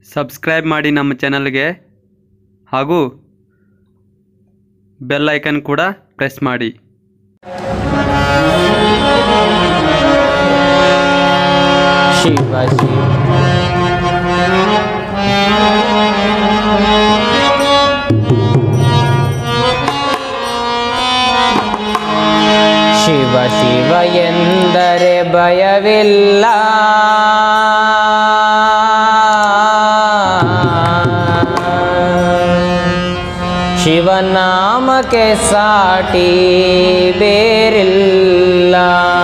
subscribe ಮಾಡಿ ನಮ್ಮ ಚಾನಲ್ಗೆ ಹಾಗೂ ಬೆಲ್ ಐಕನ್ ಕೂಡ ಪ್ರೆಸ್ ಮಾಡಿ ಶಿವ ಶಿವ ಶಿವ ಶಿವ ಎಂದರೆ ಭಯವಿಲ್ಲ ಶಿವನಾಮಕ್ಕೆ ಸಾಟಿ ಬೇರಿಲ್ಲ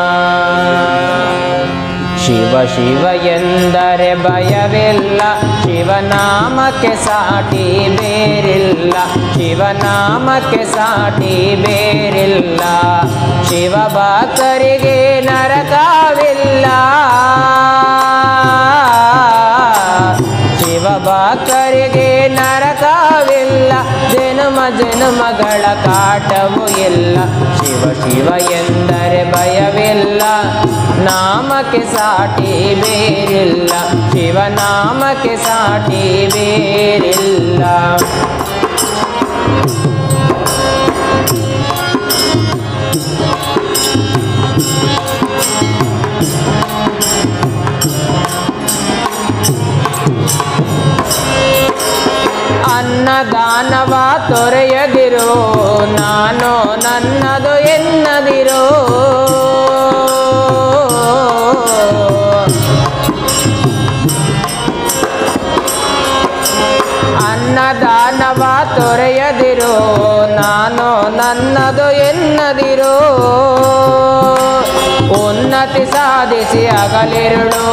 ಶಿವ ಶಿವ ಎಂದರೆ ಭಯವಿಲ್ಲ ಶಿವನಾಮಕ್ಕೆ ಸಾಟಿ ಬೇರಿಲ್ಲ ಶಿವನಾಮಕ್ಕೆ ಸಾಟಿ ಬೇರಿಲ್ಲ ಶಿವ ಭಕ್ತರಿಗೆ ನರಕವಿಲ್ಲ ಶಿವ ಭಕ್ತರಿಗೆ ನರಕವಿಲ್ಲ ಜನುಮ ಜನುಮಗಳ ಕಾಟವೂ ಇಲ್ಲ ಶಿವ ಶಿವ ಎಂದರೆ ಭಯವಿಲ್ಲ ನಾಮಕ್ಕೆ ಸಾಟಿ ಬೇರಿಲ್ಲ ಶಿವನಾಮಕ್ಕೆ ಸಾಟಿ ಬೇರಿಲ್ಲ ಅನ್ನದಾನವ ತೊರೆಯದಿರೋ ನಾನು ನನ್ನದು ಎನ್ನದಿರೋ ಅನ್ನದಾನವ ತೊರೆಯದಿರೋ ನಾನು ನನ್ನದು ಎನ್ನದಿರೋ ಉನ್ನತಿ ಸಾಧಿಸಿ ಅಗಲಿರುಳು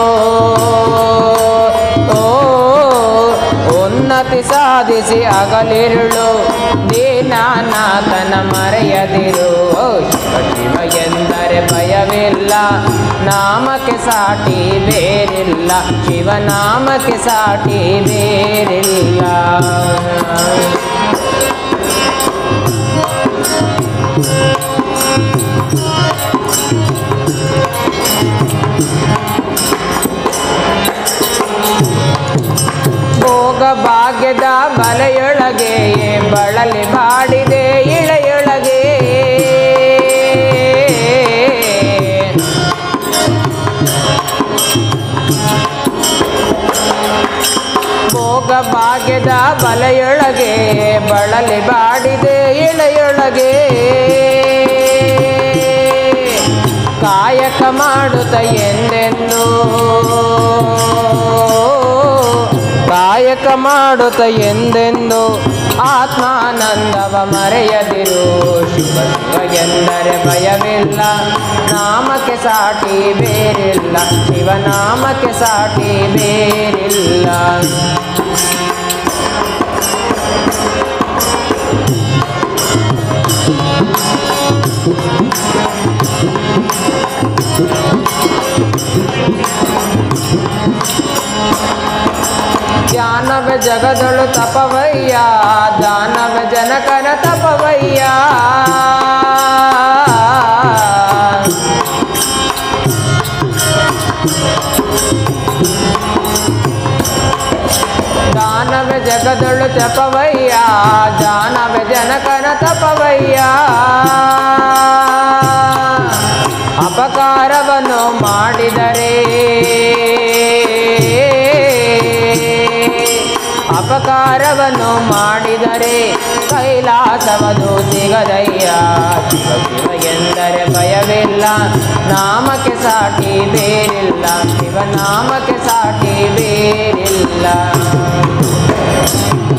ಓ ಉನ್ನತಿ ಸಾಧಿಸಿ ಅಗಲಿರುಳು ದೀನಾನಾಥನ ಮರೆಯದಿರು ಓ ಶಿವ ಶಿವ ಎಂದರೆ ಭಯವಿಲ್ಲ ನಾಮಕ್ಕೆ ಸಾಟಿ ಬೇರಿಲ್ಲ ಶಿವನಾಮಕ್ಕೆ ಸಾಟಿ ಬೇರಿಲ್ಲ ಭೋಗ ಭಾಗ್ಯದ ಬಲೆಯೊಳಗೆ ಬಳಲಿ ಬಾಡಿದೆ ಇಳೆಯೊಳಗೆ ಭೋಗ ಭಾಗ್ಯದ ಬಲೆಯೊಳಗೆ ಬಳಲಿ ಬಾಡಿದೆ ಇಳೆಯೊಳಗೆ ಕಾಯಕ ಮಾಡುತ್ತ ಎಂದೆಂದು ಕಾಯಕ ಮಾಡುತ್ತ ಎಂದೆಂದು ಆತ್ಮಾನಂದವ ಮರೆಯದಿರು ಶಿವ ಶಿವ ಎಂದರೆ ಭಯವಿಲ್ಲ ನಾಮಕ್ಕೆ ಸಾಟಿ ಬೇರಿಲ್ಲ ಶಿವನಾಮಕ್ಕೆ ಸಾಟಿ ಬೇರಿಲ್ಲ ಜ್ಞಾನವ ಜಗದಳು ತಪವಯ್ಯ ದಾನವ ಜನಕನ ತಪವಯ್ಯ ದಾನವ ಜಗದಳು ತಪವಯ್ಯ ದಾನವ ಜನಕನ ತಪವಯ್ಯ ಅಪಕಾರವನ್ನು ಮಾಡಿದರೆ ಅಪಕಾರವನ್ನು ಮಾಡಿದರೆ ಕೈಲಾಸವದು ಸಿಗದಯ್ಯ ಶಿವ ಶಿವ ಎಂದರೆ ಭಯವಿಲ್ಲ ನಾಮಕ್ಕೆ ಸಾಟಿ ಬೇರಿಲ್ಲ ಶಿವನಾಮಕ್ಕೆ ಸಾಟಿ ಬೇರಿಲ್ಲ